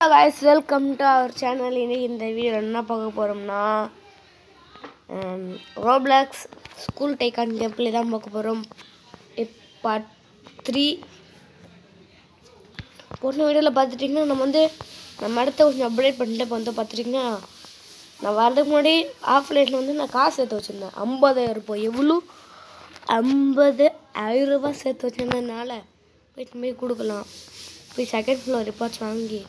guys welcome to our channel இன்னைக்கு இந்த video என்ன பார்க்க போகிறோம்னா ரோப்ளாக்ஸ் ஸ்கூல் டைக்கான் கேம்ப்ளே தான் பார்க்க போகிறோம் பார்ட் த்ரீ போன வீடியோவில் பார்த்துட்டிங்கன்னா நம்ம வந்து நம்ம இடத்த கொஞ்சம் அப்டேட் பண்ணிட்டு இப்போ வந்து பார்த்துட்டிங்கன்னா நான் வரதுக்கு முன்னாடி ஆஃப்லைனில் வந்து நான் காசு சேர்த்து வச்சுருந்தேன் ஐம்பதாயிரம் ரூபாய் எவ்வளோ ஐம்பது ஆயிரம் ரூபாய் சேர்த்து வச்சிருந்ததுனால போயிட்டு போய் கொடுக்கலாம் போய் செகண்ட் ஃப்ளோர் ரிப்பார்ட்ஸ் வாங்கி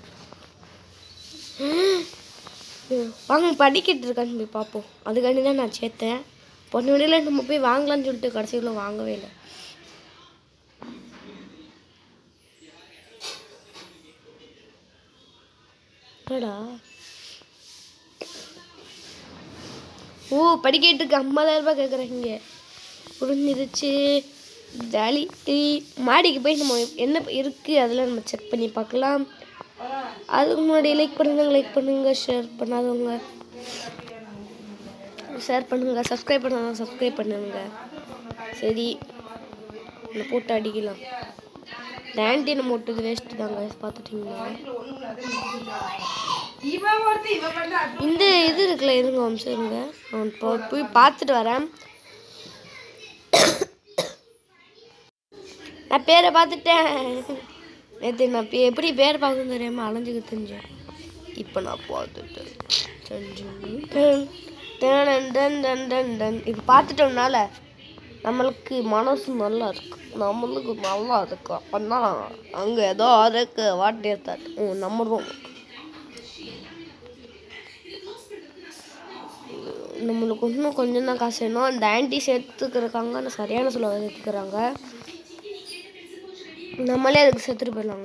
வாங்க படிக்கிட்டு இருக்கான்னு போய் பார்ப்போம் அதுக்காண்டி தான் நான் சேர்த்தேன் பொண்ணு வழியில் நம்ம போய் வாங்கலாம்னு சொல்லிட்டு கடைசியில் வாங்கவே இல்லை என்னடா ஓ படிக்கட்டுக்கு ஐம்பதாயிரம் ரூபாய் கேட்குறாங்க புரிஞ்சிருச்சு ஜாலி மாடிக்கு போய் நம்ம என்ன இருக்குது அதெல்லாம் நம்ம செக் பண்ணி பார்க்கலாம் அதுக்கு முன்னாடி லைக் பண்ணுங்க லைக் பண்ணுங்க ஷேர் பண்ணாதவங்க ஷேர் பண்ணுங்க சப்ஸ்கிரைப் பண்ணாதவங்க சப்ஸ்கிரைப் பண்ணுங்க சரி நம்ம போட்டு அடிக்கலாம் இந்த ஆன்டி நம்ம விட்டது வேஸ்ட்டு தாங்க பார்த்துட்டிங்களா இந்த இது இருக்குல்ல இருங்க வம்சம் இருங்க நான் இப்போ போய் பார்த்துட்டு வரேன் நான் பேரை பார்த்துட்டேன் நேற்று நான் பே- எப்படி பேர் பார்க்கணும் தெரியாமல் அலைஞ்சுக்க தெரிஞ்சேன் இப்போ நான் பார்த்துட்டேன் செஞ்சு done done done done done இப்போ பார்த்துட்டோம்னால நம்மளுக்கு மனசு நல்லா இருக்கு நம்மளுக்கு நல்லா இருக்கு அப்போனா அங்கே ஏதோ அதுக்கு வாட்டி எடுத்தாரு ம் நம்ம ரூம் நம்மளுக்கு இன்னும் கொஞ்சம் தான் காசு வேணும் அந்த ஆன்ட்டி சேர்த்துக்கிறக்காங்க சரியான சொல்ல சேர்த்துக்கிறாங்க நம்மளே அதுக்கு செத்துட்டு போயிடலாங்க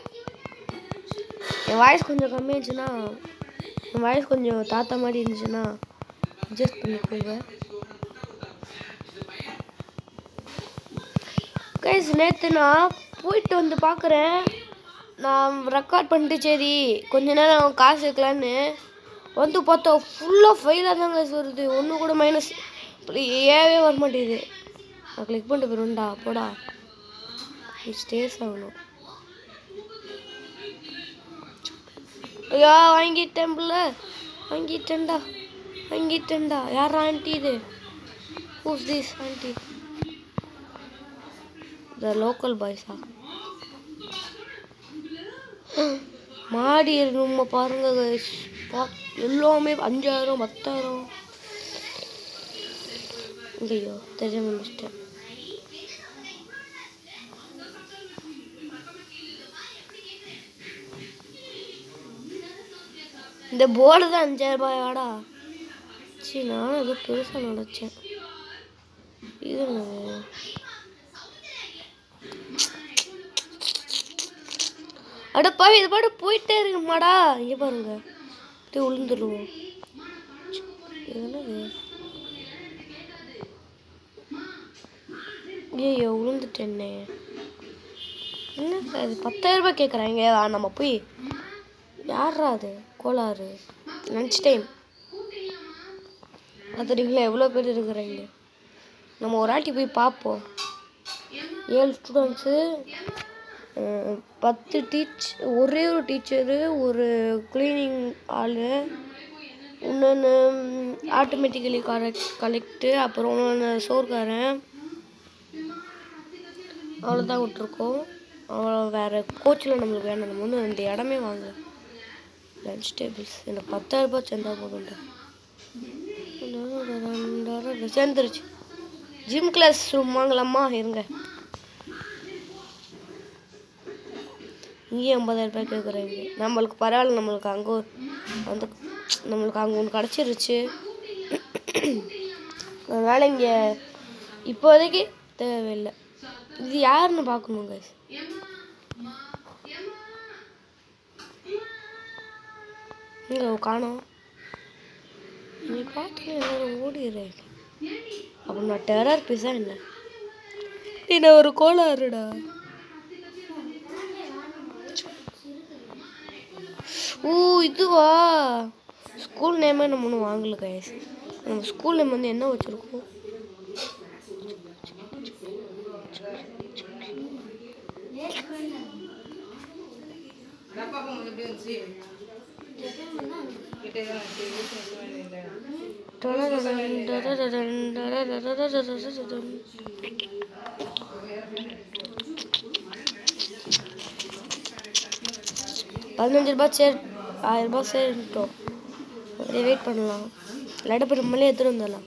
என் வாய்ஸ் கொஞ்சம் கம்மியாச்சுன்னா என் வாய்ஸ் கொஞ்சம் தாத்தா மாதிரி இருந்துச்சுன்னா அட்ஜஸ்ட் பண்ணிக்கோங்க கைஸ் நேற்று நான் போயிட்டு வந்து பார்க்குறேன் நான் ரெக்கார்ட் பண்ணிட்டு சரி கொஞ்ச நேரம் காசு வைக்கலான்னு வந்து பார்த்தா ஃபுல்லாக ஃபெயிலாக தான் கைஸ் வருது ஒன்று கூட மைனஸ் ஏவே வர மாட்டேங்குது நான் கிளிக் பண்ணிட்டு போயிடும்டா போடா ஸ்டேஸ் ஆகணும் ஐயா வாங்கிட்டேன் புள்ள வாங்கிட்டேன்டா வாங்கிட்டேன்டா யார் ஆண்டி இது who's this aunty the local பாய்ஸா மாடி ரூமை பாருங்க guys. பா எல்லாமே அஞ்சாயிரம் பத்தாயிரம் ஐயோ தெரியாம மிஸ்டேன் இந்த போர்டு தான் அஞ்சாயிரம் ரூபாயாடா சரி நானும் ஏதோ பெருசாக நினச்சேன் இது என்னது அடப்பாவி இது பாட்டு போயிட்டே இருக்குமாடா இங்கே பாருங்க அப்படியே விழுந்துருவோம் இது என்னது ஐயோ விழுந்துட்டேன்னே என்ன அது பத்தாயிரம் ரூபாய் கேட்குறாங்க நம்ம போய் யாரா அது கோளாறு லன்ச் டைம் பார்த்துட்டீங்களா எவ்வளோ பேர் இருக்கிறாங்க நம்ம ஒரு ஆட்டி போய் பார்ப்போம் ஏழு ஸ்டூடெண்ட்ஸு பத்து டீச் ஒரே ஒரு டீச்சரு ஒரு க்ளீனிங் ஆள் இன்னொன்று ஆட்டோமேட்டிக்கலி கரெக்ட் கலெக்டு அப்புறம் இன்னொன்று சோர்காரன் அவ்வளோதான் விட்ருக்கோம் அவ்வளோ வேறு கோச்சில் நம்மளுக்கு வேணும் நம்ம வந்து ரெண்டு இடமே வாங்க லன்ச் டேபிள்ஸ் எனக்கு பத்தாயிரம் ரூபாய் சேர்ந்தா போதும்டா சேர்ந்துருச்சு ஜிம் கிளாஸ் ரூம் வாங்கலாமா இருங்க இங்கேயும் ஐம்பதாயிரம் ரூபாய் கேட்குறாங்க நம்மளுக்கு பரவாயில்ல நம்மளுக்கு அங்கே வந்து நம்மளுக்கு அங்கே ஒன்று கிடச்சிருச்சு அதனால் இங்கே இப்போதைக்கு தேவையில்லை இது யாருன்னு பார்க்கணும் guys இங்கே காணோம் நீ பார்த்து எல்லாரும் ஓடிடுறேன் அப்போ நான் டெரர் பீஸா என்ன என்ன ஒரு கோளாறுடா ஓ இதுவா ஸ்கூல் நேமே நம்ம ஒன்றும் வாங்கல கைஸ் நம்ம ஸ்கூல் நேம் வந்து என்ன வச்சுருக்கோம் பதினஞ்சு ரூபாய் சேர் ஆயிரம் ரூபாய் சேர்ட்டோம் அப்படியே வெயிட் பண்ணலாம் இல்லாட்ட போய் நம்மளே எடுத்துட்டு வந்துடலாம்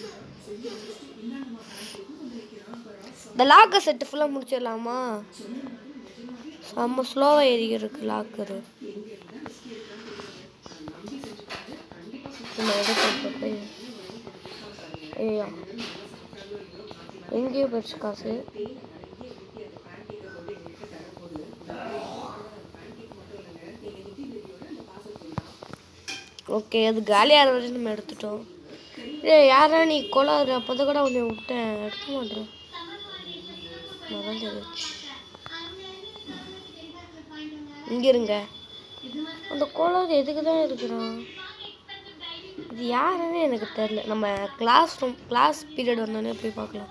இந்த லாக்கர் செட்டு ஃபுல்லாக முடிச்சிடலாமா செம்ம ஸ்லோவாக ஏறி இருக்கு லாக்கரு நம்ம எடுத்து போய் ஐயா எங்கேயோ போயிடுச்சு காசு ஓகே அது காலியாக வரைக்கும் நம்ம எடுத்துட்டோம் ஏ யாரா நீ கொலாரு அப்போதை கூட உன்னை விட்டேன் எடுக்க மாட்டேன் மறந்துடுச்சு இங்க இருங்க அந்த கோளாறு எதுக்கு தான் இருக்கிறான் இது யாருன்னு எனக்கு தெரில நம்ம கிளாஸ் ரூம் கிளாஸ் பீரியட் வந்தோடனே போய் பார்க்கலாம்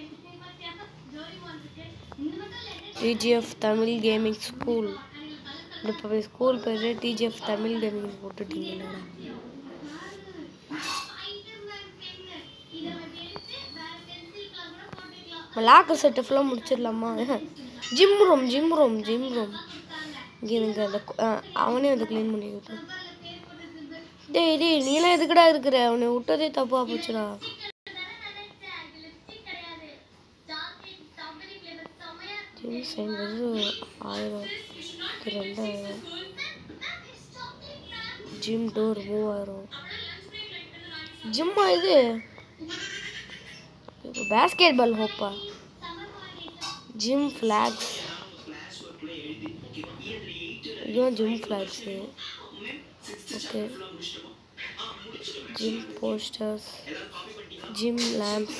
டிஜிஎஃப் தமிழ் கேமிங் ஸ்கூல் இப்போ ஸ்கூல் பேர் டிஜிஎஃப் தமிழ் கேமிங் போட்டுட்டீங்களா லாக்கர் செட்டு ஃபுல்லாக முடிச்சிடலாமா gym room gym room gym room இங்கே எனக்கு அந்த கு- அஹ் அவனே வந்து க்ளீன் பண்ணி விட்டு டேய் டேய் நீலாம் எதுக்குடா இருக்கிற அவனை விட்டதே தப்பா போச்சுடா ஜிம் சைன் வெறும் ஆயிரம் இது ரெண்டாயிரம் ஜிம் டோர் மூவாயிரம் ஜிம்மா இது பேஸ்கெட் பால் ஹோப்பா ஜிம் ஃப்ளாக்ஸ் இதுவும் gym flags okay gym posters gym lamps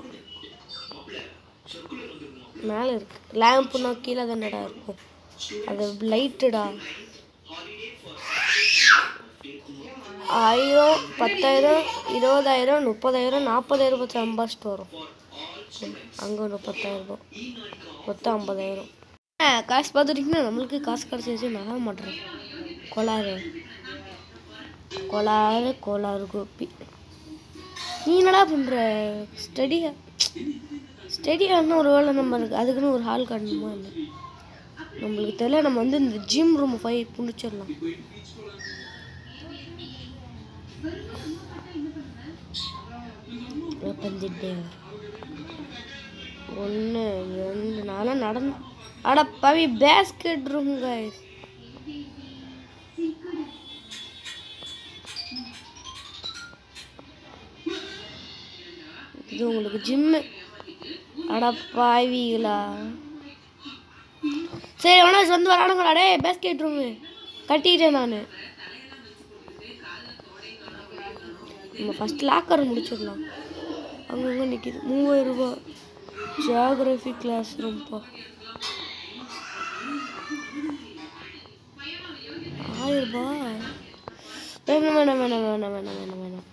மேலே இருக்கு லேம்ப்னா கீழே தானடா இருக்கும் அது லைட்டுடா ஆயிரம் பத்தாயிரம் இருபதாயிரம் முப்பதாயிரம் நாற்பதாயிரம் பற்றி அம்பாஸ்ட் வரும் அங்கே ஒரு பத்தாயிரம் ரூபாய் மொத்தம் ஐம்பதாயிரம் ஆ, காசு பார்த்துட்டிங்கன்னா நம்மளுக்கு காசு கிடச்சிச்சு நக மாட்டேறோம் கோளாறு கோளாறு கோளாறு கோப்பி நீ என்னடா பண்ணுற ஸ்டடியா ஸ்டடியானா ஒரு வேளை நம்ம இருக்கு அதுக்குன்னு ஒரு ஹால் காட்டணுமா இல்லை நம்மளுக்கு தெரியல நம்ம வந்து இந்த ஜிம் ரூம் போய் புடிச்சிடலாம் இருபத்தஞ்சு ஒன்று ரெண்டு நாளாக நடந்து அட பவி பேஸ்கெட் ரூம் கைஸ் இது உங்களுக்கு ஜிம்மு அட பாவிகளா சரி வேணா வந்து வரானுங்களா டே பேஸ்கெட் ரூமு கட்டிட்டேன் நான் நம்ம ஃபஸ்ட் லாக்கர் முடிச்சிடலாம் அங்கங்கே நிற்கிது மூவாயிரம் ரூபாய் ஜியாகிரஃபி கிளாஸ் ரூம்ப்பா ஆயிரம் ரூபாய் வேணாம் வேணாம் வேணாம் வேணாம் வேணாம் வேணாம் வேணாம்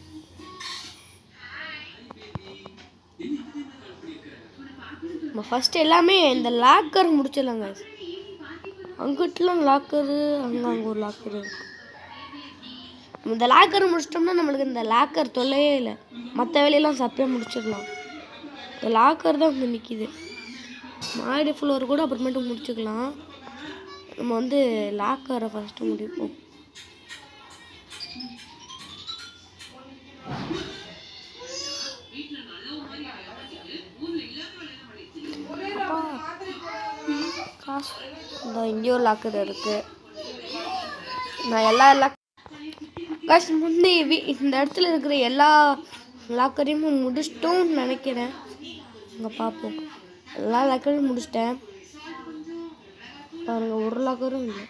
நம்ம ஃபர்ஸ்ட் எல்லாமே இந்த லாக்கர் முடிச்சிடலாங்க அங்கிட்டலாம் லாக்கரு அங்கே அங்கே ஒரு லாக்கர் இருக்கு நம்ம இந்த லாக்கர் முடிச்சிட்டோம்னா நம்மளுக்கு இந்த லாக்கர் தொல்லையே இல்லை மற்ற வேலையெல்லாம் சப்பையாக முடிச்சிடலாம் இந்த லாக்கர் தான் வந்து நிற்கிது மாடி ஃப்ளோர் கூட அப்புறமேட்டு முடிச்சுக்கலாம் நம்ம வந்து லாக்கரை ஃபஸ்ட்டு முடிப்போம் அப்பா, காசு இந்த இங்கேயோ லாக்கர் இருக்கு நான் எல்லா லாக் காசு முந்தி வீ- இந்த இடத்துல இருக்கிற எல்லா லாக்கரையும் முடிச்சிட்டோம்னு நினைக்கிறேன் இங்கே பார்ப்போம் எல்லா லாக்கரையும் முடிச்சிட்டேன் பாருங்க ஒரு லாக்கரும் இல்லை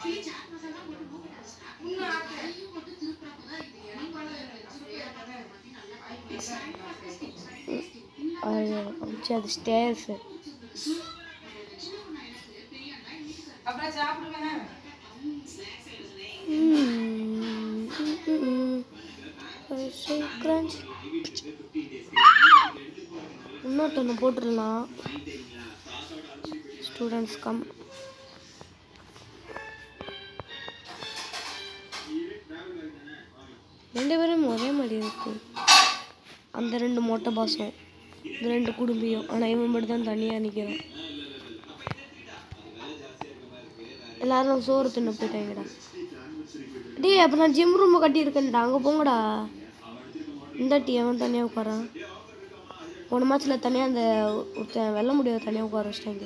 அது அமிச்சு அது ஸ்டேர்ஸு இன்னொருத்தொன்று போட்டுடலாம் ஸ்டூடெண்ட்ஸ் கம் ரெண்டு பேரும் ஒரே மாதிரி இருக்கு அந்த ரெண்டு மொட்டை பாசம் இந்த ரெண்டு குடும்பியும் ஆனால் இவன் மட்டும் தான் தனியாக நிற்கிறான் எல்லாரும் சோறு தின்னு போயிட்டாங்கடா டேய் அப்போ நான் ஜிம் ரூம் கட்டியிருக்கேன்டா அங்கே போங்கடா இந்த டீ அவன் தனியாக உட்காரான் போன மேட்ச்சில் தனியாக அந்த ஒருத்தன் வெல்ல முடியாது தனியாக உட்கார வச்சிட்டாங்க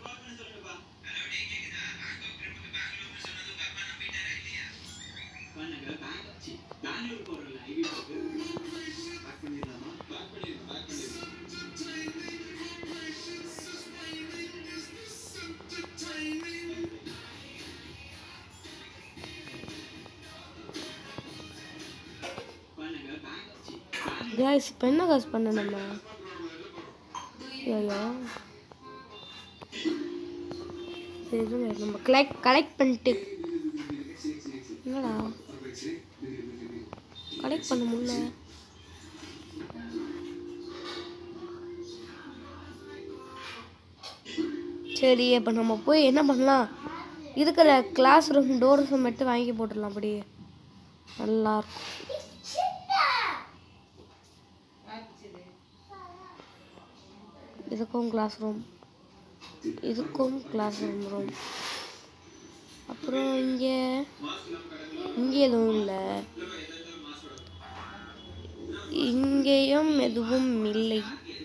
கேஸ் இப்போ என்ன காசு பண்ண நம்ம ஐயோ சரி இருங்க, நம்ம கலெக்ட் கலெக்ட் பண்ணிட்டு என்னடா கலெக்ட் பண்ண முடியல சரி அப்போ நம்ம போய் என்ன பண்ணலாம் இருக்கிற கிளாஸ் ரூம் டோர்ஸை மட்டும் வாங்கி போட்டுடலாம் அப்படியே நல்லா இருக்கும் இதுக்கும் கிளாஸ் ரூம் இதுக்கும் கிளாஸ் ரூம் ரூம் அப்புறம் இங்கே இங்கே எதுவும் இல்லை இங்கேயும் எதுவும் இல்லை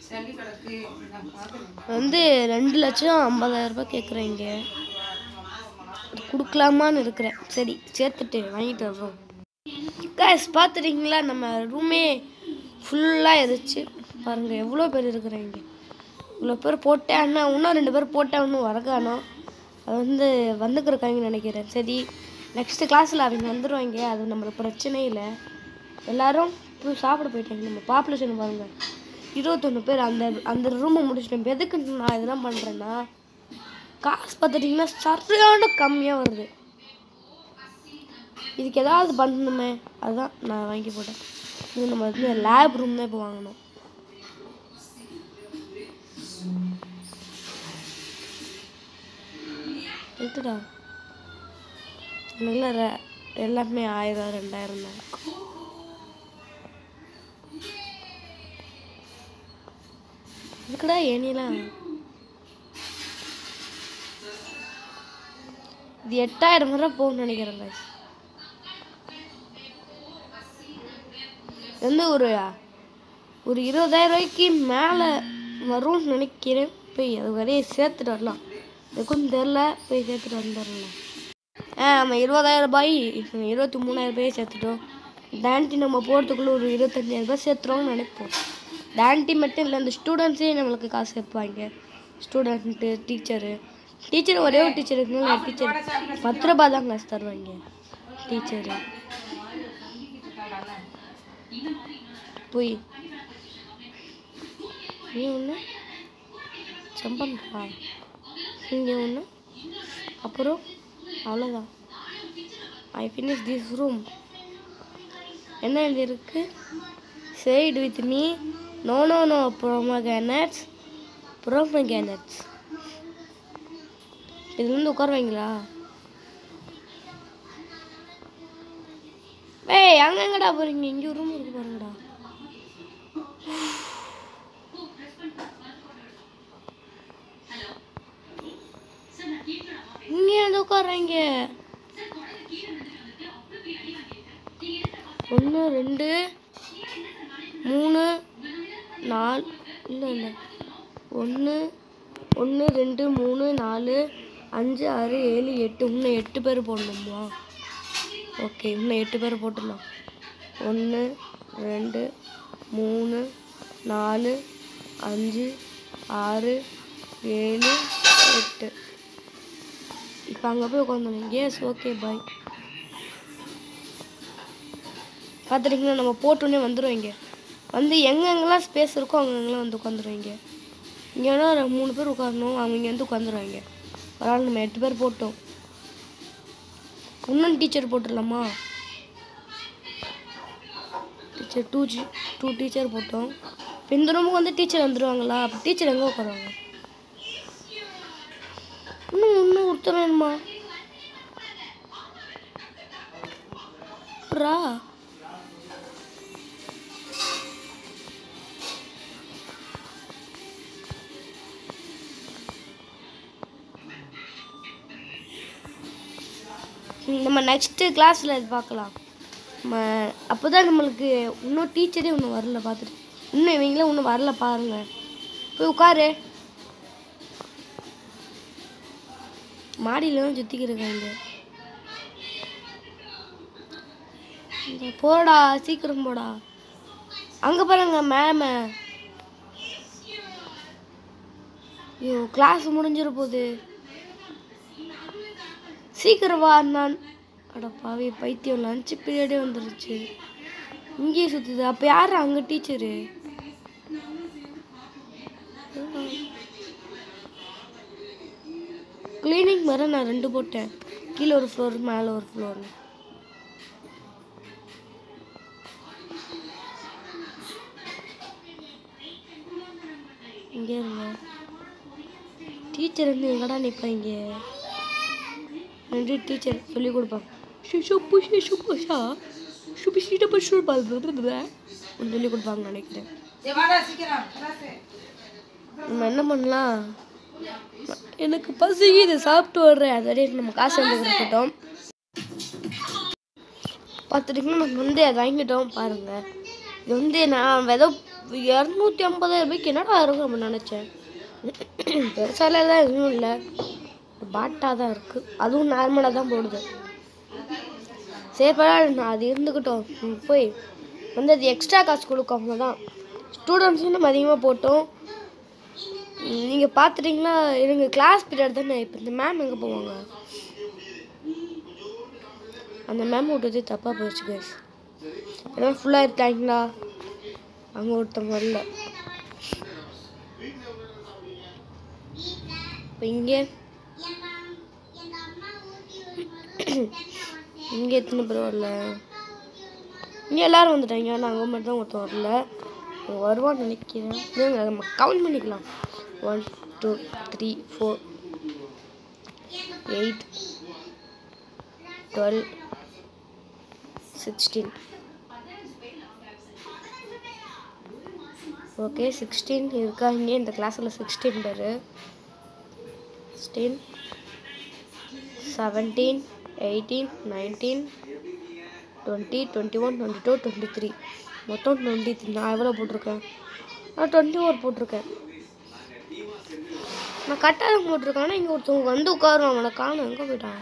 வந்து ரெண்டு லட்சம் ஐம்பதாயிரம் ரூபாய் கேட்குறேன் இங்கே கொடுக்கலாமான்னு இருக்கிறேன் சரி சேர்த்துட்டு வாங்கிட்டு வர்றோம் காஸ் பார்த்துட்டீங்களா நம்ம ரூமே ஃபுல்லாக எரிச்சு பாருங்கள் எவ்வளோ பேர் இருக்கிறாங்க இவ்வளோ பேர் போட்டேன் அண்ணா இன்னும் ரெண்டு பேர் போட்டேன் இன்னும் வரகானோ அது வந்து வந்துக்கிருக்காங்கன்னு நினைக்கிறேன் சரி நெக்ஸ்ட்டு கிளாஸில் அவங்க வந்துடுவாங்க அது நம்மளுக்கு பிரச்சனை இல்லை எல்லாரும் போய் சாப்பிட போயிட்டாங்க நம்ம பாப்புலேஷன் பாருங்கள் இருபத்தொன்று பேர் அந்த அந்த ரூமை முடிச்சிட்டோம் எதுக்கு நான் இதெல்லாம் பண்ணுறேன்னா காசு பார்த்துட்டிங்கன்னா சரியான கம்மியாக வருது இதுக்கு ஏதாவது பண்ணணுமே அதுதான் நான் வாங்கி போட்டேன் இது நம்ம வந்து லேப் ரூம் தான் இப்போ வாங்கணும் இருக்குடா நல்ல ர- எல்லாமே ஆயிரம் ரெண்டாயிரம் தான் இருக்கும். இருக்குடா ஏனிலாம் இது எட்டாயிரம் வரை போகும்னு நினைக்கிறேன் guys. வந்து ஒரு ஒரு இருபதாயிரம் ரூபாய்க்கு மேலே வரும்னு நினைக்கிறேன் போய் அது வரைய சேர்த்துட்டு வரலாம் எனக்கும் தெரில போய் சேர்த்துட்டு வந்துடலாம் ஆ நம்ம இருபதாயிரம் ரூபாய் இருபத்தி மூணாயிரம் ரூபாய் சேர்த்துட்டோம் டேண்டி நம்ம போகிறதுக்குள்ளே ஒரு இருபத்தஞ்சாயிரம் ரூபாய் சேர்த்துருவோம்னு நினைப்போம் டேண்டி மட்டும் இல்லை அந்த ஸ்டூடெண்ட்ஸே நம்மளுக்கு காசு சேர்ப்பாங்க ஸ்டூடெண்ட்டு டீச்சரு டீச்சர் ஒரே ஒரு டீச்சர் இருக்குங்களா டீச்சர் பத்து ரூபாய் தான் காசு தருவாங்க டீச்சரு போய் நீ ஒன்று சம்பந்தா இங்கே ஒன்று அப்புறம் அவ்வளோதான் ஐ ஃபினிஷ் திஸ் ரூம் என்ன எழுதியிருக்கு side with me no no no ப்ரோமோகேனட்ஸ் ப்ரோமோகேனட்ஸ் இதுலேருந்து உட்காருவீங்களா ஏய் அங்க எங்கடா போறீங்க இங்க ஒரு ரூம் இருக்கு பாருங்கடா இங்க வந்து உட்கார்றீங்க ஒன்று ரெண்டு மூணு நாலு இல்லை இல்லை ஒன்று ஒன்று ரெண்டு மூணு நாலு அஞ்சு ஆறு ஏழு எட்டு இன்னும் எட்டு பேர் போடணுமா ஓகே இன்னும் எட்டு பேர் போட்டுடலாம் ஒன்று ரெண்டு மூணு நாலு அஞ்சு ஆறு ஏழு எட்டு இப்போ அங்கே போய் உட்காந்துருங்க எஸ் ஓகே பாய் பார்த்துட்டிங்கன்னா நம்ம போட்டோன்னே வந்துடுவீங்க வந்து எங்கெங்கெல்லாம் ஸ்பேஸ் இருக்கோ அங்கங்கெல்லாம் வந்து உட்காந்துருவீங்க இங்கே வேணா ஒரு மூணு பேர் உட்காரணும் அவங்க இங்கே வந்து உட்காந்துருவாங்க ஒரு ஆள் நம்ம எட்டு பேர் போட்டோம் இன்னும் டீச்சர் போட்டுடலாமா teacher two G two teacher போட்டோம் இப்போ இந்த ரூமுக்கு வந்து டீச்சர் வந்துடுவாங்களா அப்போ டீச்சர் எங்கே உட்காருவாங்க இன்னும் இன்னும் ஒருத்தர் வேணுமா ரா நம்ம நெக்ஸ்ட்டு கிளாஸில் இது பார்க்கலாம் நம்ம அப்போ தான் நம்மளுக்கு இன்னும் டீச்சரே இன்னும் வரல பார்த்துட்டு இன்னும் இவங்களே இன்னும் வரல பாருங்க போய் உட்காரு மாடியில் தான் சுற்றிக்கிருக்காங்க இந்த போடா சீக்கிரம் போடா அங்கே பாருங்க மேம ஐயோ கிளாஸ் முடிஞ்சிட போகுது சீக்கிரம் வா நான் அட பாவி பைத்தியம் லஞ்ச் பீரியடே வந்துருச்சு இங்கேயே சுற்றுது அப்போ யார் அங்கே டீச்சரு கிளீனிங் வர நான் ரெண்டு போட்டேன் கீழே ஒரு ஃப்ளோர் மேலே ஒரு ஃப்ளோர் இங்கே இருங்க டீச்சர் வந்து எங்கடா நிற்பாங்க ரெண்டு டீச்சர் சொல்லி கொடுப்பாங்க ஷுஷுப்பு ஷுஷுப்புஷா ஷுபி ஷீட்டப்பு ஷூபால் சொல்லி கொடுப்பாங்க நினைக்கிறேன் நம்ம என்ன பண்ணலாம் எனக்கு பசிக்குது சாப்பிட்டு வர்றேன் அது வரையும் நம்ம காசு வந்து கொடுத்துட்டோம் பார்த்துட்டிங்கன்னா நம்ம வந்து அதை வாங்கிட்டோம் பாருங்க இது வந்து நான் வித இரநூத்தி ஐம்பதாயிரம் ரூபாய்க்கு என்னடா இருக்கும் அப்படின்னு நினச்சேன் பெருசாலாம் எதுவும் இல்லை பாட்டா தான் இருக்குது அதுவும் நார்மலாக தான் போடுது சரி பரவாயில்ல நான் அது இருந்துக்கிட்டோம் ம், போய் வந்து அது எக்ஸ்ட்ரா காசு கொடுக்கும் தான் ஸ்டூடெண்ட்ஸும் நம்ம அதிகமாக போட்டோம் நீங்கள் பார்த்துட்டிங்களா இருங்க கிளாஸ் பீரியட் தானே இப்போ இந்த மேம் எங்கே போவாங்க அந்த மேம் விட்டது தப்பாக போயிடுச்சு கைஸ் எல்லாம் ஃபுல்லாக இருக்காங்களா அங்கே ஒருத்தவங்க வரல இப்போ இங்கே இங்கே எத்தனை பேர் வரல இங்கே எல்லாரும் வந்துட்டாங்க ஆனால் அங்கே மட்டும் தான் ஒருத்தன் வரல அவன் வருவான்னு நினைக்கிறேன் இருங்க, நம்ம கவுண்ட் பண்ணிக்கலாம் one two three four eight twelve sixteen okay sixteen இருக்காங்க இந்த கிளாஸில் சிக்ஸ்டீன் பேர் sixteen seventeen eighteen nineteen twenty twenty one twenty two twenty three மொத்தம் டுவெண்ட்டி த்ரீ நான் எவ்வளோ போட்டிருக்கேன் நான் டுவெண்ட்டி ஃபோர் போட்டிருக்கேன் நான் கரெக்டாக போட்டிருக்கேன் ஆனால் இங்கே ஒருத்தவங்க வந்து உட்காருவான் அவனை காணும் எங்கே போயிட்டான்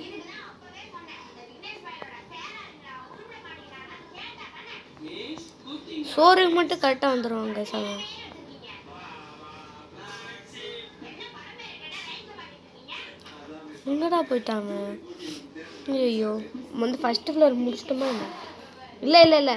சோறுக்கு மட்டும் கரெக்டாக வந்துடுவாங்க சார் எங்கடா போயிட்டாங்க ஐயோ வந்து ஃபஸ்ட்டு ஃப்ளோர் முடிச்சிட்டோமா என்ன இல்லை இல்லை இல்லை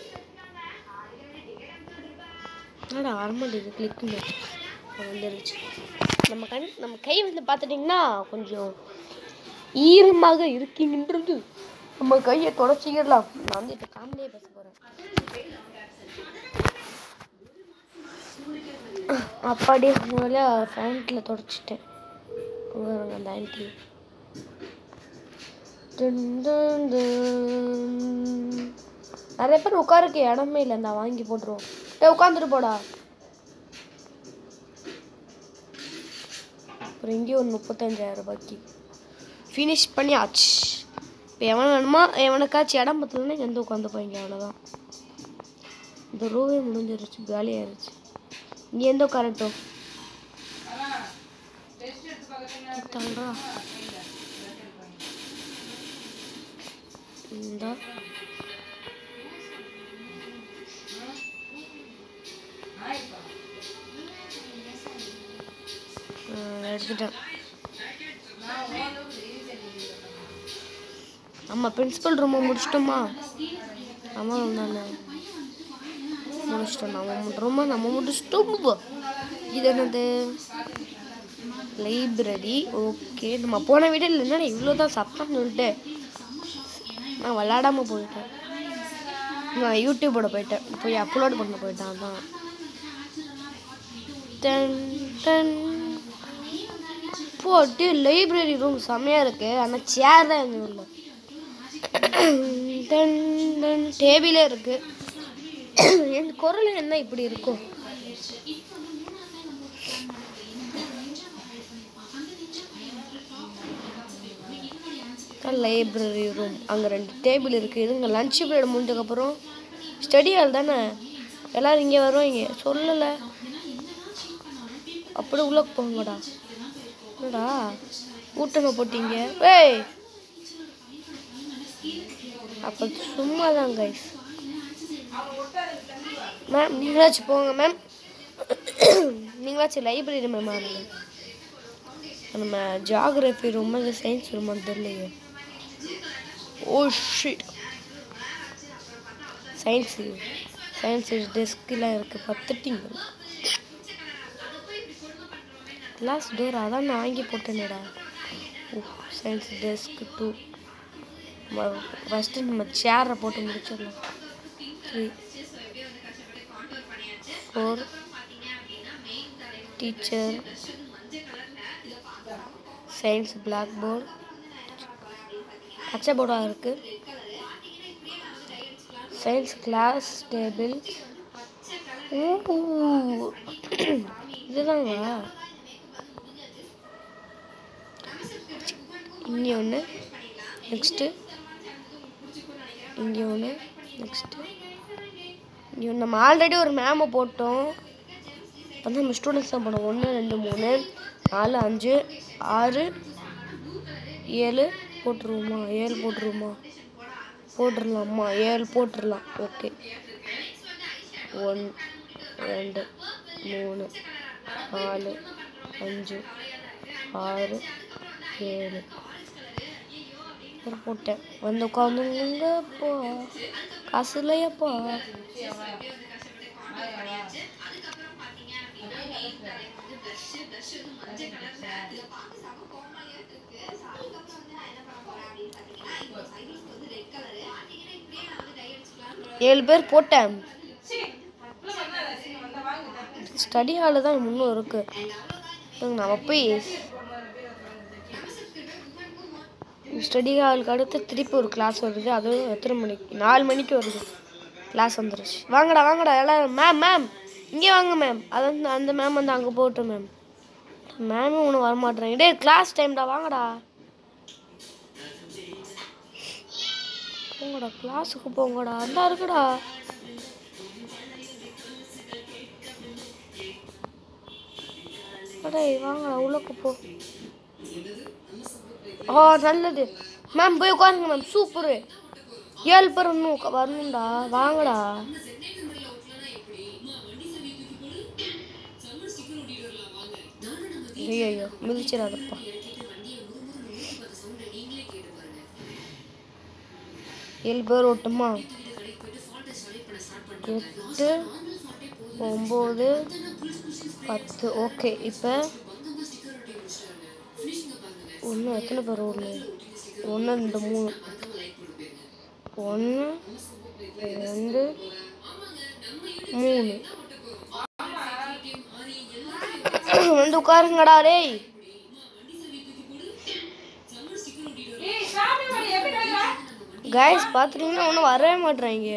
என்னடா வரமாட்டேங்குது கிளிக் வந்துருச்சு நம்ம கண் நம்ம கை வந்து பார்த்துட்டிங்கன்னா கொஞ்சம் ஈரமாக இருக்கீங்கன்றது நம்ம கையை தொடச்சிக்கிடலாம் நான் வந்து இப்போ காமெடியே பேச போகிறேன் அப்பாடியே முதல்ல ஃபேண்ட்டில் தொடச்சிட்டேன் அங்க பாருங்க அந்த ஆன்ட்டி நிறைய பேர் உட்காருக்க இடமே இல்லை நான் வாங்கி போட்டுருவோம் டே உட்காந்துட்டு போடா அப்புறம் இங்கேயும் ஒரு முப்பத்தஞ்சாயிரம் ரூபாய்க்கு ஃபினிஷ் பண்ணியாச்சு இப்போ எவன் வேணுமோ எவனுக்காச்சும் இடம் பத்தலன்னா இங்க வந்து உட்காந்து போய்ங்க அவ்வளோதான் இந்த ரூவே முடிஞ்சிருச்சு காலியாயிருச்சு இங்கே எந்த உட்காரட்டும் தள்ளுறா இந்த எடுத்துட்டேன் நம்ம பிரின்சிபல் ரூமை முடிச்சிட்டோமா ஆமாம் தானே முடிச்சிட்டோம் நம்ம ரூமை நம்ம முடிச்சிட்டோம் போ. இது என்னது லைப்ரரி ஓகே நம்ம போன வீடியோவில் என்னடா இவ்வளோ தான் சத்தம் சொல்லிட்டு நான் விளாடாம போயிட்டேன் நான் யூடியூபோட போயிட்டேன் போய் அப்லோட் பண்ண போயிட்டேன் அதான் டன் டன் போட்டு லைப்ரரி ரூம் செம்மையாக இருக்கு ஆனால் சேர் தான் எதுவும் இல்லை டன் டன் டேபிளே இருக்கு என் குரல் என்ன இப்படி இருக்கும் லைப்ரரி ரூம் அங்கே ரெண்டு டேபிள் இருக்குது இதுங்க லஞ்ச் பீரியட் முடிஞ்சதுக்கப்புறம் ஸ்டடி ஹால் தானே எல்லோரும் இங்கே வருவாங்க சொல்லலை அப்படி உள்ள போங்கடா என்னடா ஊட்டங்க போட்டீங்க ஏய் அப்போ சும்மா தான் கைஸ் மேம் நீங்களாச்சும் போங்க மேம் நீங்களாச்சும் லைப்ரரி மேம் ஆனுங்க நம்ம ஜாகிரபி ரூம் இல்லை சயின்ஸ் ரூமான்னு தெரியலையே ஓ ஷிட் சயின்ஸு சயின்ஸ் டெஸ்க்கெலாம் இருக்குது பத்துட்டிங்க கிளாஸ் டோர் அதான் நான் வாங்கி போட்டேனேடா oh science desk two first நம்ம சேரை போட்டு முடிச்சிடலாம் three four teacher science black board பச்சை போர்டாக இருக்குது சயின்ஸ் கிளாஸ் டேபிள் இதுதாங்க இங்கே ஒன்று நெக்ஸ்ட்டு இங்கே ஒன்று நெக்ஸ்ட்டு இங்கே ஒன்று நம்ம ஆல்ரெடி ஒரு மேமை போட்டோம் வந்து நம்ம ஸ்டூடெண்ட்ஸ் தான் போனோம் ஒன்று ரெண்டு மூணு நாலு அஞ்சு ஆறு ஏழு போட்டுருவோமா ஏழு போட்டுருவோமா போட்டுடலாமா ஏழு போட்டுடலாம் ஓகே ஒன் ரெண்டு மூணு நாலு அஞ்சு ஆறு ஏழு ஒரு போட்டேன் வந்து உட்காந்துங்கப்பா காசு இல்லையாப்பா ஏழு பேர் போட்டேன் ஸ்டடி ஹாலு தான் இன்னும் இருக்கு இருங்க, நம்ம போய் ஸ்டடி ஹாலுக்கு அடுத்து திருப்பி ஒரு கிளாஸ் வருது அதுவும் எத்தனை மணிக்கு நாலு மணிக்கு வருது கிளாஸ் வந்துருச்சு வாங்கடா வாங்கடா எல்லாரும் மேம் மேம் இங்கே வாங்க மேம் அதான் அந்த மேம் வந்து அங்கே போகட்டும் மேம் மேமும் ஒன்றும் வரமாட்டேறாங்க டேய் கிளாஸ் டைம்டா வாங்கடா போங்கடா கிளாஸுக்கு போங்கடா அந்த இருக்குடா அடே வாங்கடா உள்ளக்கு போ ஆ நல்லது மேம் போய் உட்காருங்க மேம் சூப்பரு ஏழு பேர் இன்னும் உக்கா- வரணும்டா வாங்கடா ஐயோ மிதிச்சிடாதப்பா ஏழு பேர் ஓட்டுமா எட்டு ஒம்பது பத்து ஓகே இப்போ ஒன்று எத்தனை பேர் ஓடணும் ஒன்று ரெண்டு மூணு ஒன்று ரெண்டு மூணு வந்து உட்காருங்கடா டேய் கைஸ் பார்த்துட்டீங்கன்னா ஒன்றும் வரவே மாட்றாங்க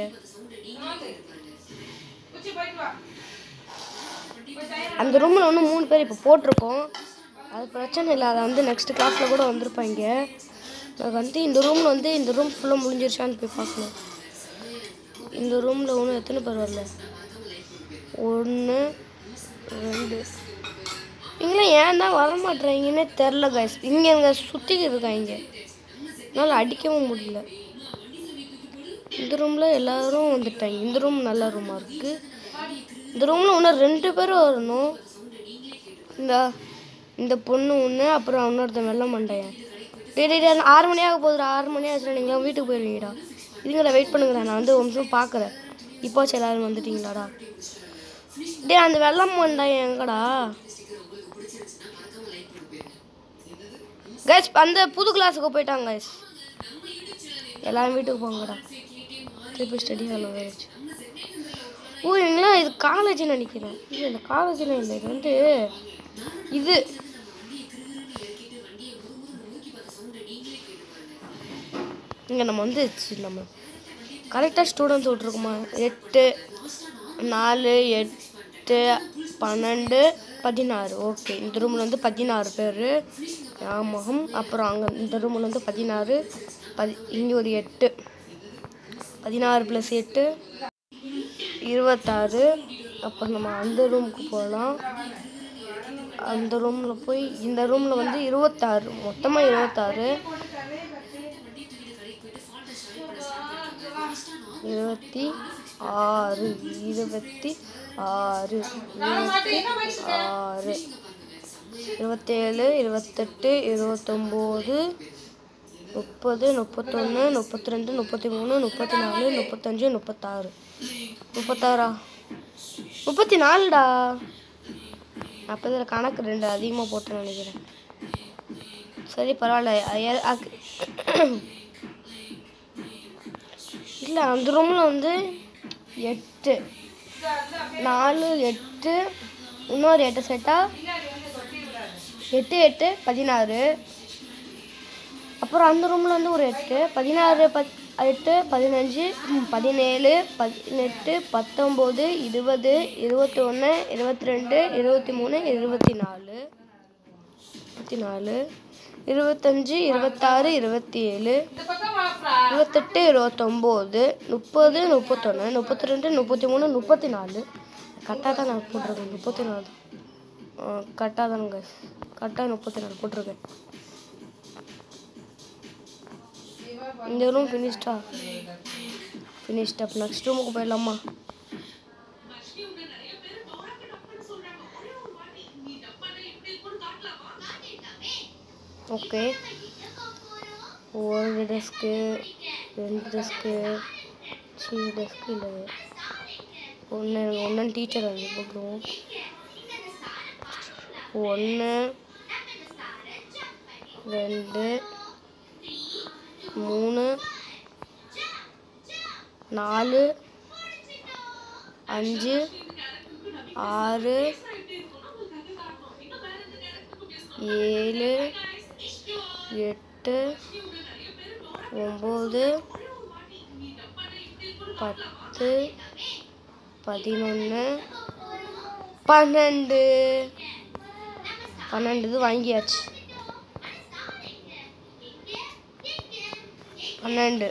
அந்த ரூமில் ஒன்று மூணு பேர் இப்போ போட்டிருக்கோம் அது பிரச்சனை இல்லை அதை வந்து நெக்ஸ்ட் கிளாஸில் கூட வந்திருப்பாங்க எனக்கு வந்து இந்த ரூமில் வந்து இந்த ரூம் ஃபுல்லாக முடிஞ்சிருச்சான்னு போய் பார்க்கணும் இந்த ரூமில் ஒன்று எத்தனை பேர் வரல ஒன்று ரெண்டு இங்கெல்லாம் ஏன் தான் வர மாட்டேறாங்கன்னே தெரில கைஸ் இங்கே இங்கே சுற்றி இருக்காங்க என்னால் அடிக்கவும் முடியல இந்த ரூமில் எல்லாரும் வந்துட்டாங்க இந்த ரூம் நல்ல ரூமாக இருக்குது இந்த ரூமில் இன்னும் ரெண்டு பேரும் வரணும் இந்த இந்த பொண்ணு ஒன்று அப்புறம் இன்னொருத்தன் வெள்ள மண்டையன் டேய் டேய் டேய், ஆறு மணி ஆக போகுதுடா ஆறு மணி ஆச்சுடா நீங்களாம் வீட்டுக்கு போயிடுவீங்கடா இதுங்கடா வெயிட் பண்ணுங்கடா நான் வந்து ஒரு நிமிஷம் பார்க்குறேன் இப்போச்சு எல்லாரும் வந்துட்டீங்களாடா டேய் அந்த வெள்ள மண்டையன் எங்கடா கைஸ் அந்த புது கிளாஸுக்கு போயிட்டாங்க கைஸ் எல்லாரும் வீட்டுக்கு போங்கடா திருப்பி ஸ்டடி ஹால் வந்துருச்சு ஓ இவங்களாம் இது காலேஜ் நினைக்கிறேன் இல்லை இந்த காலேஜில் இல்லை இது வந்து இது இங்கே நம்ம வந்து சி, நம்ம கரெக்டாக ஸ்டூடெண்ட்ஸ் விட்ருக்குமா எட்டு நாலு எட்டு பன்னெண்டு பதினாறு ஓகே இந்த ரூமில் வந்து பதினாறு பேர் ஞாபகம் அப்புறம் அங்கே இந்த ரூமில் வந்து பதினாறு பதி இங்கே ஒரு எட்டு பதினாறு ப்ளஸ் எட்டு இருபத்தாறு அப்புறம் நம்ம அந்த ரூமுக்கு போகலாம் அந்த ரூமில் போய் இந்த ரூமில் வந்து இருபத்தாறு மொத்தமாக இருபத்தாறு இருபத்தி ஆறு இருபத்தி ஆறு இருபத்தி ஆறு இருபத்தேழு இருபத்தெட்டு இருபத்தொம்போது முப்பது முப்பத்தொன்று முப்பத்தி ரெண்டு முப்பத்தி மூணு முப்பத்தி நாலு முப்பத்தஞ்சு முப்பத்தாறு முப்பத்தாறா முப்பத்தி நாலுடா அப்போ இதில் கணக்கு ரெண்டு அதிகமாக போட்டேன்னு நினைக்கிறேன் சரி பரவாயில்ல அய- அக்- இல்லை அந்த ரூமில் வந்து எட்டு நாலு எட்டு இன்னொரு எட்டு செட்டா எட்டு எட்டு பதினாறு அப்புறம் அந்த ரூமில் வந்து ஒரு எட்டு பதினாறு பத் எட்டு பதினஞ்சு ம், பதினேழு பதினெட்டு பத்தொம்போது இருபது இருபத்தி ஒன்று இருபத்தி ரெண்டு இருபத்தி மூணு இருபத்தி நாலு இருபத்தி நாலு இருபத்தஞ்சு இருபத்தாறு இருபத்தி ஏழு இருபத்தெட்டு இருபத்தொம்போது முப்பது முப்பத்தொன்று முப்பத்தி ரெண்டு முப்பத்தி மூணு முப்பத்தி நாலு கரெக்டாக தான் நான் போட்டிருக்கேன் முப்பத்தி நாலு கரெக்டாக தானுங்க கரெக்டாக முப்பத்தி நாலு போட்டிருக்கேன் இந்த ரூம் ஃபினிஷ்டா ஃபினிஷ்ட் அப் நெக்ஸ்ட் ரூமுக்கு போயிடலாமா ஓகே ஒரு டெஸ்க்கு ரெண்டு டெஸ்க்கு சி டெஸ்க்கு இல்லை ஒன்று ஒன்று டீச்சர் வந்து போட்டுருவோம் ஒன்று ரெண்டு மூணு நாலு அஞ்சு ஆறு ஏழு எட்டு ஒம்பது பத்து பதினொன்று பன்னெண்டு பன்னெண்டு இது வாங்கியாச்சு பன்னெண்டு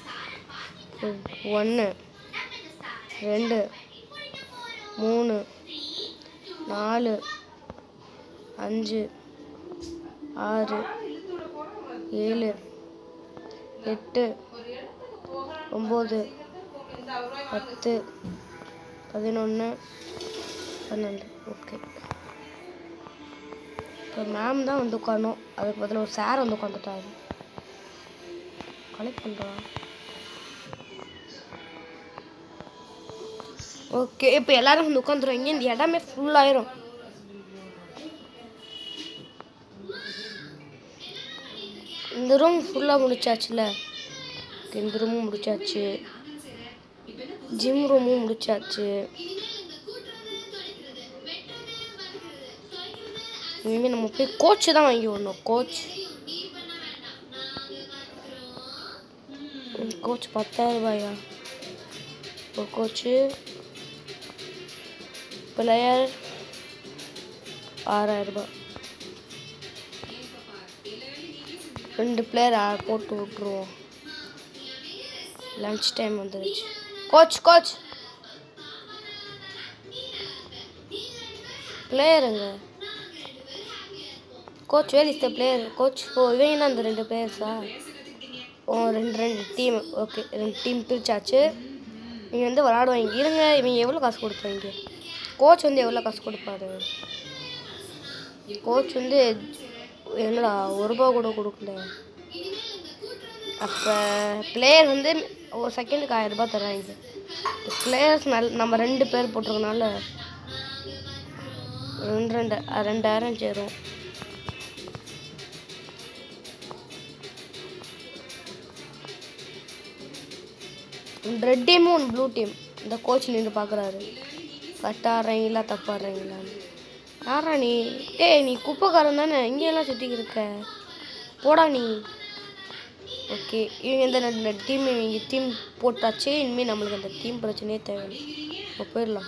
ஒன்று ரெண்டு மூணு நாலு அஞ்சு ஆறு ஏழு எட்டு ஒம்பது பத்து பதினொன்று பன்னெண்டு ஓகே இப்போ மேம் தான் வந்து உட்காரணும் அதுக்கு பதிலா ஒரு சார் வந்து உட்காந்துட்டாரு கலெக்ட் பண்ணுறான் ஓகே இப்போ எல்லாரும் வந்து உட்காந்துருவாங்க இந்த இடமே ஃபுல் ஆயிரும் இந்த ரூம் ஃபுல்லாக முடிச்சாச்சுல இந்த ரூமும் முடிச்சாச்சு ஜிம் ரூமும் முடிச்சாச்சு இனிமேல் நம்ம போய் கோச் தான் வாங்கி விடணும் கோச் கோச் பத்தாயிரம் ரூபாயா ஒரு கோச்சு பிளேயர் ஆறாயிரம் ரூபாய் ரெண்டு பிளேயர் போட்டு விட்ருவோம் லன்ச் டைம் வந்துருச்சு கோச் கோச் பிளேயருங்க coach where is the player coach oh இவங்க தான் அந்த ரெண்டு பிளேயர்ஸா ஓ ரெண்டு ரெண்டு டீம் ஓகே ரெண்டு டீம் பிரிச்சாச்சு இவங்க வந்து விளாடுவாங்க இருங்க இவங்க எவ்வளோ காசு கொடுப்பாங்க கோச் வந்து எவ்வளோ காசு கொடுப்பாரு கோச் வந்து என்னடா ஒரு ரூபா கூட கொடுக்கல அப்போ பிளேயர் வந்து ஒரு செகண்டுக்கு ஆயிரம் ரூபாய் தர்றாங்க பிளேயர்ஸ் நல் நம்ம ரெண்டு பேர் போட்டிருக்கனால ரெண்டு ரெண்டு அஹ் ரெண்டாயிரம் சேரும் ரெட் டீமும் ஒன்று ப்ளூ டீம் இந்த கோச் நின்று பார்க்குறாரு கரெக்டாக ஆடுறீங்களா தப்பாக ஆடுறீங்களான்னு யாரா நீ டேய் நீ குப்பைக்காரன் தானே இங்கெல்லாம் சுற்றிக்கிட்டு இருக்க போடா நீ ஓகே இவங்க இந்த ரெண்டு டீம் இவங்க டீம் போட்டாச்சு இனிமேல் நம்மளுக்கு அந்த டீம் பிரச்சனையே தேவையில்லை இப்போ போயிடலாம்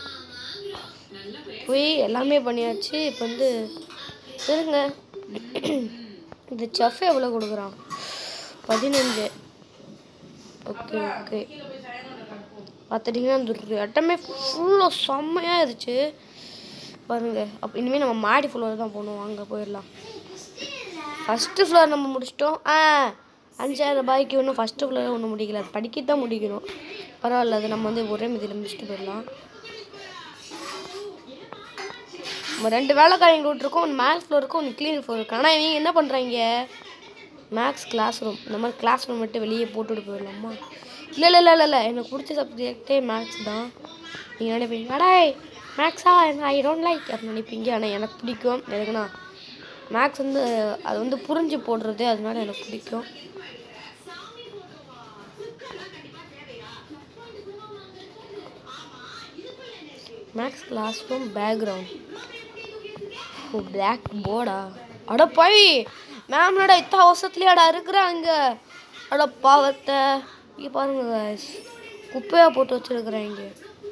போய் எல்லாமே பண்ணியாச்சு இப்போ வந்து இருங்க இந்த செஃப் எவ்வளோ கொடுக்குறான் பதினஞ்சு ஓகே ஓகே பார்த்துட்டிங்கன்னா இந்த இடமே ஃபுல்லாக செம்மையாக இருந்துச்சு பாருங்க அப்போ இனிமேல் நம்ம மாடி ஃப்ளோர் தான் போகணும் அங்கே போயிடலாம் ஃபஸ்ட்டு ஃப்ளோர் நம்ம முடிச்சிட்டோம் ஆ அஞ்சாயிரம் ரூபாய்க்கு இன்னும் ஃபஸ்ட்டு ஃப்ளோர் ஒன்றும் முடிக்கல அது படிக்க தான் முடிக்கணும் பரவாயில்ல அது நம்ம வந்து ஒரே மிதியில் முடிச்சுட்டு போயிடலாம் நம்ம ரெண்டு வேலைக்காரங்க விட்ருக்கோம் ஒன்று மேக்ஸ் ஃப்ளோர் இருக்கும் ஒன்று க்ளீன் ஃப்ளோர் இருக்கு ஆனால் இவங்க என்ன பண்ணுறாங்க மேக்ஸ் கிளாஸ் ரூம் இந்த மாதிரி கிளாஸ் ரூம் விட்டு வெளியே போட்டுட்டு போயிடலாமா இல்லை இல்லை இல்லை இல்லை இல்லை எனக்கு பிடிச்ச சப்ஜெக்டே மேக்ஸ் தான் நீங்கள் நினைப்பீங்க அடாய் மேக்ஸா ஐ டோன்ட் லைக் அப்படின்னு நினைப்பீங்க ஆனால் எனக்கு பிடிக்கும் எதுக்குன்னா மேக்ஸ் வந்து அது வந்து புரிஞ்சு போடுறது அதனால எனக்கு பிடிக்கும் maths class room background oh black போர்டா அட போய் மேம்னடா இத்தா வருஷத்துலேயாடா இருக்கிறாங்க அட பாவத்தை இங்கே பாருங்க guys. குப்பையா போட்டு வச்சிருக்கிறாங்க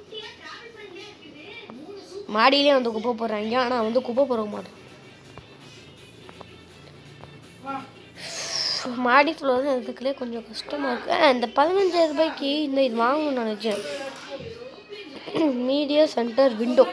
மாடியிலே வந்து குப்பை போடுறாங்க ஆனால் வந்து குப்பை போட மாட்டேன் மாடி ஃப்ளோர் அதுக்குள்ளே கொஞ்சம் கஷ்டமாக இருக்கு ஆ, இந்த பதினஞ்சாயிரம் ரூபாய்க்கு இந்த இது வாங்கணும்னு நினச்சேன் மீடியா சென்டர் விண்டோ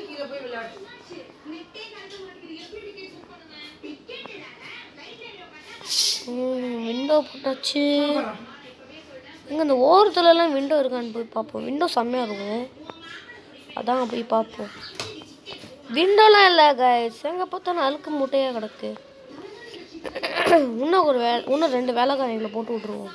விண்டோ போட்டாச்சு இங்கே இந்த ஓரத்துலலாம் விண்டோ இருக்கான்னு போய் பார்ப்போம் விண்டோ செம்மையாக இருக்கும் அதான் போய் பார்ப்போம் விண்டோலாம் இல்லை கைஸ் எங்கே பார்த்தாலும் அழுக்கு மூட்டையாக கிடக்கு இன்னும் ஒரு வே இன்னும் ரெண்டு வேலைக்காரங்களை போட்டு விட்ருவோம்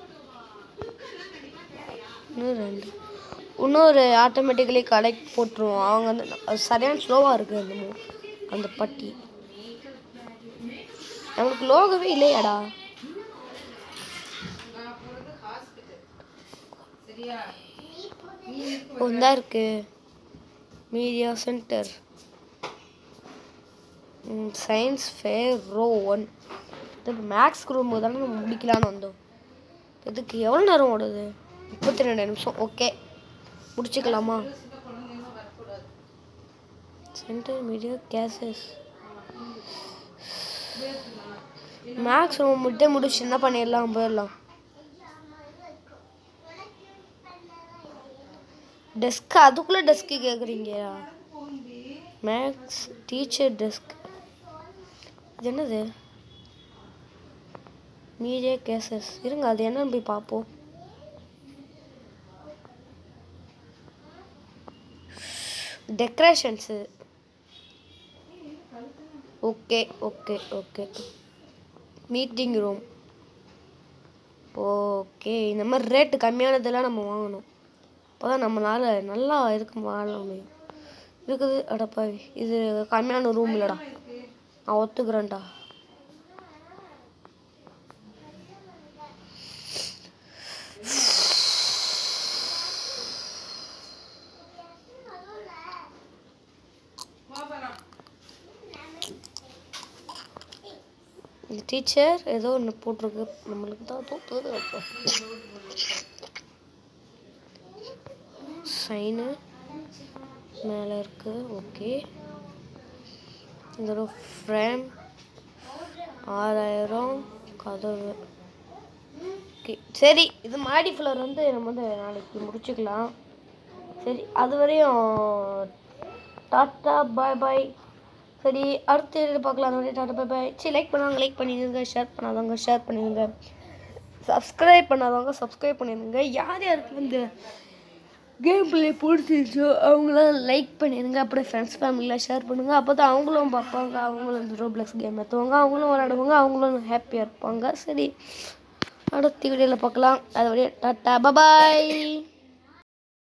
இன்னும் ரெண்டு இன்னொரு ஆட்டோமேட்டிக்கலி கலெக்ட் போட்டுருவோம் அவங்க வந்து அது சரியான ஸ்லோவாக இருக்குது அந்த மூ அந்த பட்டி நம்மளுக்கு லோகவே இல்லையாடா ஒன்றா இருக்கு media centre science fair row one இது மேக்ஸ் ரூம் தானே நம்ம முடிக்கலான்னு வந்தோம் இதுக்கு எவ்வளோ நேரம் ஓடுது முப்பத்தி ரெண்டு நிமிஷம் ஓகே முடிச்சுக்கலாமா centre media cases maths room மட்டும் முடிச்சு என்ன பண்ணிடலாம் போயிடலாம் டெஸ்க் அதுக்குள்ளே டெஸ்க்கு கேட்குறீங்களா மேக்ஸ் டீச்சர் டெஸ்க் இது என்னது மீடியா கேசஸ் இருங்க அது என்னன்னு போய் பார்ப்போம் டெக்கரேஷன்ஸு okay okay okay meeting room okay இந்த மாதிரி ரேட்டு கம்மியானதெல்லாம் நம்ம வாங்கணும் அப்போ தான் நம்மளால் நல்லா இருக்க வாழ முடியும் இருக்குது அடப்பாவி இது கம்மியான ரூம் இல்லைடா நான் ஒத்துக்கிறேன்டா இந்த டீச்சர் ஏதோ ஒன்று போட்டிருக்கு நம்மளுக்கு தான் தோத்துது அப்போ சைனு மேலே இருக்கு ஓகே இந்த ஒரு ஃப்ரேம் ஆறாயிரம் கதவு ஓகே சரி இது மாடி ஃப்ளோர் வந்து நம்ம வந்து நாளைக்கு முடிச்சுக்கலாம் சரி அது வரையும் டாட்டா பாய் பாய் சரி அடுத்த வீடியோ பார்க்கலாம் அந்த வரையும் டாட்டா பாய் பாய் சரி லைக் பண்ணாங்க லைக் பண்ணிடுங்க ஷேர் பண்ணாதவங்க ஷேர் பண்ணிடுங்க சப்ஸ்கிரைப் பண்ணாதவங்க சப்ஸ்கிரைப் பண்ணிடுங்க யார் யாருக்கு இந்த கேம் பிளே பிடிச்சிருச்சோ அவங்களாம் லைக் பண்ணிடுங்க அப்படியே ஃப்ரெண்ட்ஸ் ஃபேமிலியில் ஷேர் பண்ணுங்கள் அப்போ தான் அவங்களும் பார்ப்பாங்க அவங்களும் இந்த ரோப்ளக்ஸ் கேம் ஏற்றுவாங்க அவங்களும் விளையாடுவாங்க அவங்களும் ஹாப்பியாக இருப்பாங்க சரி அடுத்த வீடியோவில் பார்க்கலாம் அது வரையும் டாட்டா பபாய்